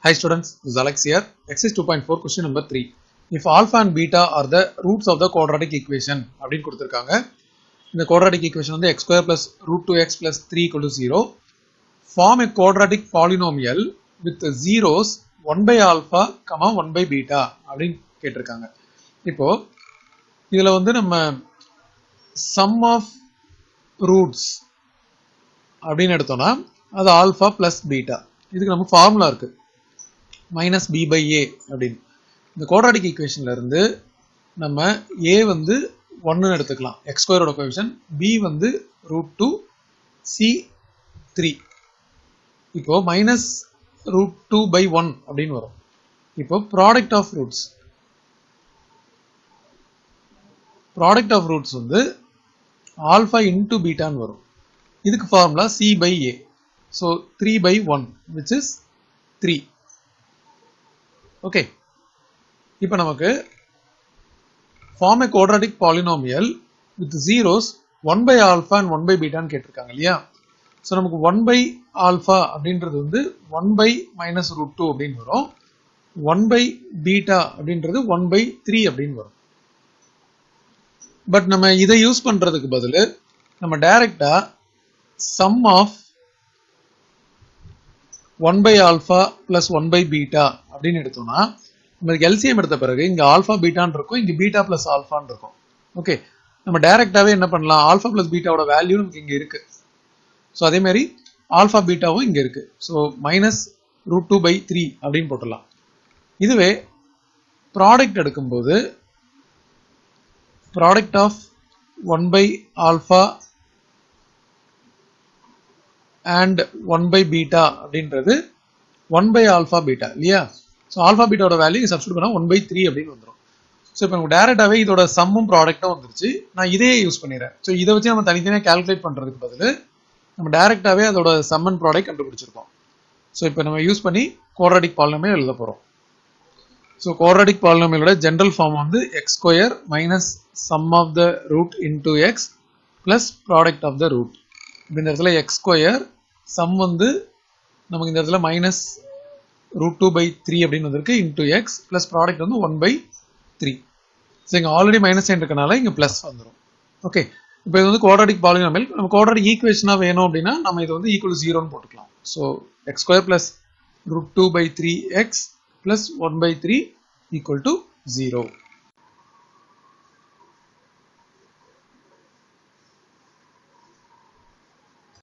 Hi students, this is Alex here. Exercise 2.4 question number 3. If alpha and beta are the roots of the quadratic equation அப்படின்னு கொடுத்திருக்காங்க இந்த quadratic equation வந்து x square plus root 2x plus 3 equal to 0 form a quadratic polynomial with zeros 1 by alpha, comma 1 by beta அப்படின்னு கேட்டிருக்காங்க இப்போ இதுல வந்து நம்ம sum of roots அப்படின்னு எடுத்தோம்னா அது ஆல்ஃபா பிளஸ் பீட்டா இதுக்கு நம்ம ஃபார்முலா இருக்கு மைனஸ் பி பை ஏ அப்படின்னு இந்த குவாட்ராட்டிக் ஈக்குவேஷன்ல இருந்து நம்ம ஏ வந்து ஒன்னு எடுத்துக்கலாம் எக்ஸ் ஸ்கொயரோட கோஎஃபிஷியன் பி வந்து ரூட் டூ சி த்ரீ இப்போ minus root two by one அப்படின்னு வரும் இப்போ product of roots product of roots வந்து ஆல்ஃபா இன்டு பீட்டான்னு வரும் இதுக்கு formula c by a so three by one which is three okay இப்போ நமக்கு form a quadratic polynomial with zeros one by alpha and one by பீட்டான்னு கேட்டிருக்காங்க இல்லையா so நமக்கு ஒன் பை ஆல்ஃபா அப்படின்றது வந்து one by minus root two அப்படின்னு வரும் ஒன் பை பீட்டா அப்படின்றது ஒன் பை த்ரீ அப்படின்னு வரும் பட் நம்ம இதை யூஸ் பண்றதுக்கு பதில் நம்ம டைரக்டா sum of one by alpha plus one by beta அப்படின்னு எடுத்தோம்னா நமக்கு எல்சிஎம் எடுத்த பிறகு இங்க ஆல்ஃபா பீட்டான்னு இருக்கும் இங்க பீட்டா பிளஸ் ஆல்ஃபான்னு இருக்கும் ஓகே நம்ம டைரக்டாவே என்ன பண்ணலாம் ஆல்ஃபா பிளஸ் பீட்டாவோட வேல்யூ நமக்கு இங்க இருக்கு ஸோ அதே மாதிரி ஆல்ஃபா பீட்டாவும் இங்க இருக்கு so minus root two by three அப்படின்னு போட்டுடலாம் இதுவே ப்ராடக்ட் எடுக்கும்போது product of one by alpha and one by beta அப்படின்றது ஒன் பை ஆல்ஃபா பீட்டா இல்லையா ஸோ ஆல்ஃபா பீட்டாவோட வேல்யூ சப்ஸ்டியூட் பண்ணால் ஒன் பை த்ரீ அப்படின்னு வந்துடும் ஸோ இப்போ நமக்கு டேரெக்டாகவே இதோட சம்மும் ப்ராடக்ட்டும் வந்துருச்சு நான் இதே யூஸ் பண்ணிடுறேன் ஸோ இதை வச்சு நம்ம தனித்தனியாக கால்குலேட் பண்ணுறதுக்கு பதில் நம்ம டேரெக்டாகவே அதோட சம் அண்ட் ப்ராடக்ட் கண்டுபிடிச்சிருக்கோம் ஸோ இப்போ நம்ம யூஸ் பண்ணி குவாட்ராட்டிக் பாலினமே எழுத போகிறோம் ஸோ குவாட்ராட்டிக் பாலினமியலோட ஜென்ரல் ஃபார்ம் வந்து x square minus sum of the root into x plus product of the root இப்போ இந்த இடத்துல எக்ஸ் ஸ்கொயர் சம் வந்து நமக்கு இந்த இடத்துல minus root two by three அப்படின்னு வந்திருக்கு இன்டூ எக்ஸ் பிளஸ் ப்ராடக்ட் வந்து ஒன் பை த்ரீ ஸோ இங்கே ஆல்ரெடி மைனஸ் சைன் இருக்கனால இங்கே ப்ளஸ் வந்துடும் ஓகே இப்போ இது வந்து குவாட்ராட்டிக் பாலினாமியல் நம்ம குவாட்ராட்டிக் ஈக்குவேஷனாக வேணும் அப்படின்னா நம்ம இது வந்து ஈக்குவல் ஜீரோன்னு போட்டுக்கலாம் so x square plus root two by three x plus one by three equal to zero